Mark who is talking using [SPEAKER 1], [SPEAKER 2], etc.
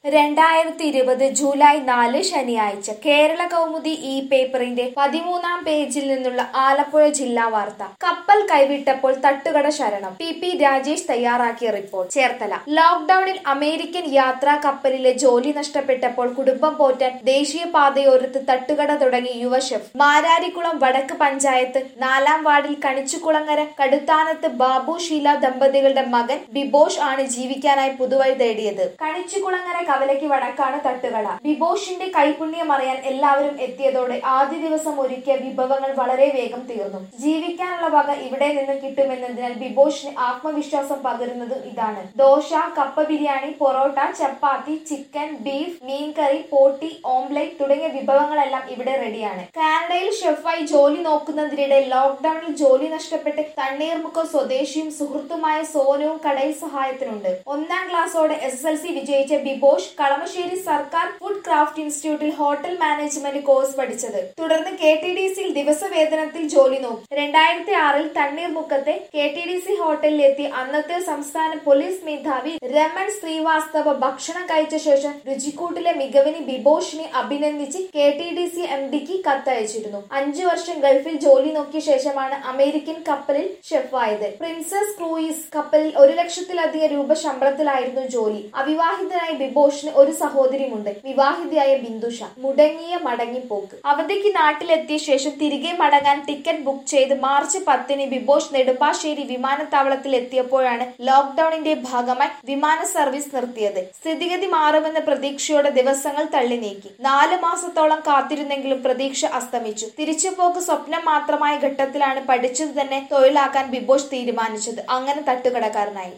[SPEAKER 1] രണ്ടായിരത്തി ഇരുപത് ജൂലൈ നാല് ശനിയാഴ്ച കേരള കൗമുദി ഈ പേപ്പറിന്റെ പതിമൂന്നാം പേജിൽ നിന്നുള്ള ആലപ്പുഴ ജില്ലാ വാർത്ത കപ്പൽ കൈവിട്ടപ്പോൾ തട്ടുകട ശരണം പി പി രാജേഷ് തയ്യാറാക്കിയ റിപ്പോർട്ട് ചേർത്തല ലോക്ഡൌണിൽ അമേരിക്കൻ യാത്രാ കപ്പലിലെ ജോലി നഷ്ടപ്പെട്ടപ്പോൾ കുടുംബം പോറ്റാൻ ദേശീയപാതയോരത്ത് തട്ടുകട തുടങ്ങി യുവ ഷെഫ് മാരാരിക്കുളം വടക്ക് പഞ്ചായത്ത് നാലാം വാർഡിൽ കണിച്ചുകുളങ്ങര കടുത്താനത്ത് ബാബു ഷീല ദമ്പതികളുടെ മകൻ ബിബോഷ് ആണ് ജീവിക്കാനായി പുതുവഴി തേടിയത് കണിച്ചുകുളങ്ങര കവലയ്ക്ക് വടക്കാണ് തട്ടുകട ബിബോഷിന്റെ കൈപുണ്യം അറിയാൻ എല്ലാവരും എത്തിയതോടെ ആദ്യ ദിവസം ഒരുക്കിയ വിഭവങ്ങൾ വളരെ വേഗം തീർന്നു ജീവിക്കാനുള്ള വക ഇവിടെ നിന്ന് കിട്ടുമെന്നതിനാൽ ബിബോഷിന് ആത്മവിശ്വാസം പകരുന്നതും ഇതാണ് ദോശ കപ്പ ബിരിയാണി പൊറോട്ട ചപ്പാത്തി ചിക്കൻ ബീഫ് മീൻകറി പോട്ടി ഓംലെറ്റ് തുടങ്ങിയ വിഭവങ്ങളെല്ലാം ഇവിടെ റെഡിയാണ് കാനഡയിൽ ഷെഫായി ജോലി നോക്കുന്നതിനിടെ ലോക്ഡൌണിൽ ജോലി നഷ്ടപ്പെട്ട് തണ്ണീർമുക്കം സ്വദേശിയും സുഹൃത്തുമായ സോനുവും കടയിൽ സഹായത്തിനുണ്ട് ഒന്നാം ക്ലാസ്സോടെ എസ് എസ് എൽ സി വിജയിച്ച ബിബോഷ് കളമശ്ശേരി സർക്കാർ ഫുഡ് ക്രാഫ്റ്റ് ഇൻസ്റ്റിറ്റ്യൂട്ടിൽ ഹോട്ടൽ മാനേജ്മെന്റ് കോഴ്സ് പഠിച്ചത് തുടർന്ന് കെ ടി ഡി സിയിൽ ദിവസവേതനത്തിൽ ജോലി നോക്കി രണ്ടായിരത്തി ആറിൽ തണ്ണീർമുക്കത്തെ കെ ടി ഡി സി ഹോട്ടലിലെത്തി അന്നത്തെ സംസ്ഥാന പോലീസ് മേധാവി രമൺ ശ്രീവാസ്തവ ഭക്ഷണം കഴിച്ച ശേഷം രുചിക്കൂട്ടിലെ മികവിന് ബിബോഷിനെ അഭിനന്ദിച്ച് K T D C M ഡിക്ക് കത്തയച്ചിരുന്നു അഞ്ചു വർഷം ഗൾഫിൽ ജോലി നോക്കിയ ശേഷമാണ് അമേരിക്കൻ കപ്പലിൽ ഷെഫായത് പ്രിൻസസ് ക്രൂയിസ് കപ്പലിൽ ഒരു ലക്ഷത്തിലധികം രൂപ ശമ്പളത്തിലായിരുന്നു ജോലി അവിവാഹിതനായ ബിബോഷിന് ഒരു സഹോദരിയുമുണ്ട് വിവാഹിതയായ ബിന്ദുഷ മുടങ്ങിയ മടങ്ങിപ്പോക്ക് അവധിക്ക് നാട്ടിലെത്തിയ ശേഷം തിരികെ മടങ്ങാൻ ടിക്കറ്റ് ബുക്ക് ചെയ്ത് മാർച്ച് പത്തിന് ബിബോഷ് നെടുമ്പാശ്ശേരി വിമാനത്താവളത്തിൽ എത്തിയപ്പോഴാണ് ലോക്ഡൌണിന്റെ ഭാഗമായി വിമാന സർവീസ് നിർത്തിയത് സ്ഥിതിഗതി മാറുമെന്ന പ്രതീക്ഷയോടെ ദിവസങ്ങൾ തള്ളി നീക്കി നാല് മാസത്തോളം കാത്തിരുന്നെങ്കിലും പ്രതീക്ഷ അസ്തമിച്ചു തിരിച്ചുപോക്ക് സ്വപ്നം മാത്രമായ ഘട്ടത്തിലാണ് പഠിച്ചത് തന്നെ തൊഴിലാക്കാൻ ബിബോഷ് തീരുമാനിച്ചത് അങ്ങനെ തട്ടുകടക്കാരനായി